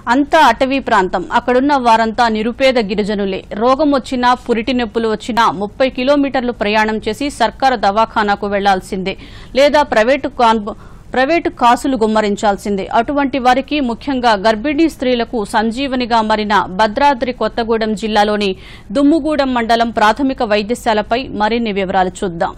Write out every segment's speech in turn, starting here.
అంతా అటవీ ప్రాంతం అక్కడున్న వారంతా నిరుపేద గిరిజనులే రోగం వచ్చినా పురిటి నొప్పులు వచ్చినా ముప్పై కిలోమీటర్లు ప్రయాణం చేసి సర్కారు దవాఖానాకు వెళ్లాల్సిందే లేదా ప్రైవేటు కాన్- ప్రైవేటు కాసులు గుమ్మరించాల్సిందే అటువంటి వారికి ముఖ్యంగా గర్భిణీ స్త్రీలకు సంజీవనిగా మారిన భద్రాద్రి కొత్తగూడెం జిల్లాలోని దుమ్ముగూడెం మండలం ప్రాథమిక వైద్యశాలపై మరిన్ని వివరాలు చూద్దాం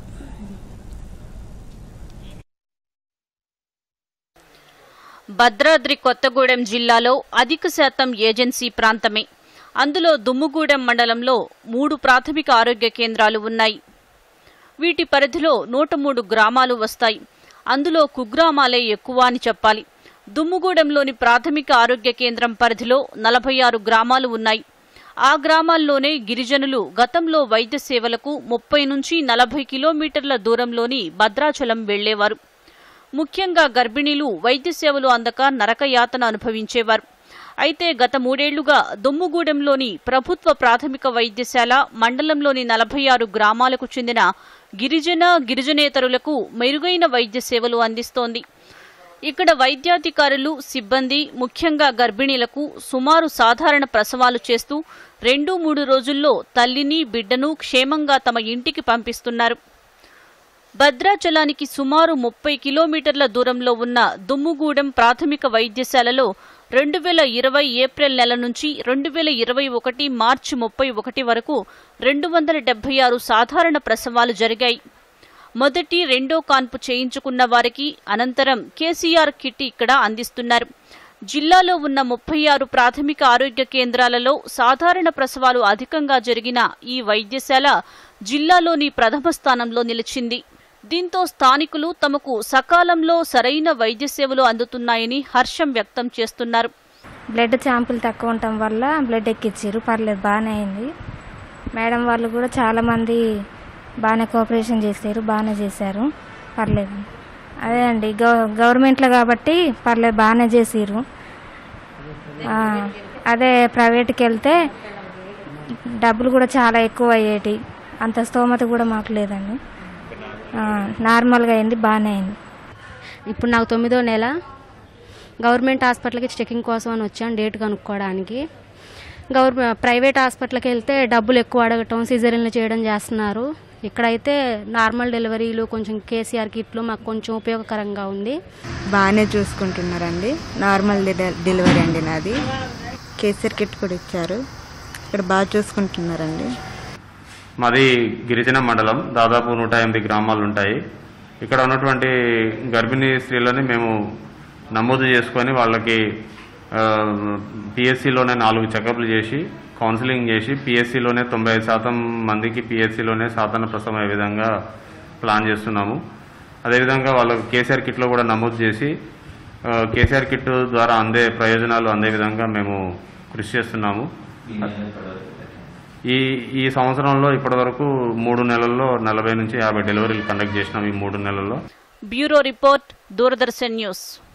భద్రాద్రి కొత్తగూడెం జిల్లాలో అధిక శాతం ఏజెన్సీ ప్రాంతమే అందులో దుమ్ముగూడెం మండలంలో మూడు ప్రాథమిక ఆరోగ్య కేంద్రాలు ఉన్నాయి వీటి పరిధిలో నూట మూడు గ్రామాలు వస్తాయి అందులో కుగ్రామాలే ఎక్కువ అని చెప్పాలి దుమ్ముగూడెంలోని ప్రాథమిక ఆరోగ్య కేంద్రం పరిధిలో నలభై ఆరు గ్రామాలు ఉన్నాయి ఆ గ్రామాల్లోనే గిరిజనులు గతంలో వైద్య సేవలకు ముప్పై నుంచి నలభై కిలోమీటర్ల దూరంలోని భద్రాచలం వెళ్లేవారు ముఖ్యంగా గర్భిణీలు వైద్య సేవలు అందక నరకయాతన అనుభవించేవారు అయితే గత మూడేళ్లుగా దుమ్ముగూడెంలోని ప్రభుత్వ ప్రాథమిక వైద్యశాల మండలంలోని నలభై ఆరు గ్రామాలకు చెందిన గిరిజన గిరిజనేతరులకు మెరుగైన వైద్య సేవలు అందిస్తోంది ఇక్కడ వైద్యాధికారులు సిబ్బంది ముఖ్యంగా గర్భిణీలకు సుమారు సాధారణ ప్రసవాలు చేస్తూ రెండు మూడు రోజుల్లో తల్లిని బిడ్డను క్షేమంగా తమ ఇంటికి పంపిస్తున్నారు భద్రాచలానికి సుమారు ముప్పై కిలోమీటర్ల దూరంలో ఉన్న దుమ్ముగూడెం ప్రాథమిక వైద్యశాలలో రెండు వేల ఇరవై ఏప్రిల్ నెల నుంచి రెండు వేల ఇరవై ఒకటి మార్చి ముప్పై ఒకటి వరకు రెండు వందల డెబ్బై ఆరు సాధారణ ప్రసవాలు జరిగాయి మొదటి రెండో కాన్పు చేయించుకున్న వారికి అనంతరం కేసీఆర్ కిట్ ఇక్కడ అందిస్తున్నారు జిల్లాలో ఉన్న ముప్పై ఆరు ప్రాథమిక ఆరోగ్య కేంద్రాలలో సాధారణ ప్రసవాలు అధికంగా జరిగిన ఈ వైద్యశాల జిల్లాలోని ప్రథమ స్థానంలో నిలిచింది దీంతో స్థానికులు తమకు సకాలంలో సరైన వైద్య సేవలు అందుతున్నాయని హర్షం వ్యక్తం చేస్తున్నారు బ్లడ్ శాంపుల్ తక్కువ ఉండటం వల్ల బ్లడ్ ఎక్కిచ్చారు పర్లేదు బాగానే అయింది మేడం వాళ్ళు కూడా చాలామంది బాగానే కోఆపరేషన్ చేశారు బాగానే చేశారు పర్లేదు అదే అండి గవ గవర్నమెంట్లో కాబట్టి పర్లేదు బాగానే చేసిర్రు ఆ, అదే ప్రైవేట్కి వెళ్తే డబ్బులు కూడా చాలా ఎక్కువ అయ్యేటి అంత స్తోమత కూడా మాకు లేదండి ఆ, నార్మల్గా అయింది బాగానే అయింది ఇప్పుడు నాకు తొమ్మిదో నెల గవర్నమెంట్ హాస్పిటల్కి చెకింగ్ కోసం అని వచ్చాను డేట్ కనుక్కోవడానికి గవర్నమెంట్ ప్రైవేట్ హాస్పిటల్కి వెళ్తే డబ్బులు ఎక్కువ అడగటం సిజరీన్లు చేయడం చేస్తున్నారు ఇక్కడైతే నార్మల్ డెలివరీలు కొంచెం కేసీఆర్ కిట్లు మాకు కొంచెం ఉపయోగకరంగా ఉంది బాగానే చూసుకుంటున్నారండి నార్మల్ డె- డెలివరీ అండి నాది కేసీఆర్ కిట్ కూడా ఇచ్చారు ఇక్కడ బాగా చూసుకుంటున్నారండి మాది గిరిజన మండలం దాదాపు నూట ఎనిమిది గ్రామాలు ఉంటాయి ఇక్కడ ఉన్నటువంటి గర్భిణీ స్త్రీలని మేము నమోదు చేసుకొని వాళ్ళకి పిఎస్సిలోనే నాలుగు చెకప్లు చేసి కౌన్సిలింగ్ చేసి పిఎస్సిలోనే తొంభై ఐదు శాతం మందికి పిఎస్సిలోనే సాధారణ ప్రసవం అయ్యే విధంగా ప్లాన్ చేస్తున్నాము అదేవిధంగా వాళ్ళకి కేసీఆర్ కిట్లో కూడా నమోదు చేసి ఆ, కేసీఆర్ కిట్ ద్వారా అందే ప్రయోజనాలు అందే విధంగా మేము కృషి చేస్తున్నాము ఈ ఈ సంవత్సరంలో ఇప్పటివరకు మూడు నెలల్లో నలభై నుంచి యాభై డెలివరీలు కండక్ట్ చేసినాం ఈ మూడు నెలల్లో బ్యూరో రిపోర్ట్ దూరదర్శన్ న్యూస్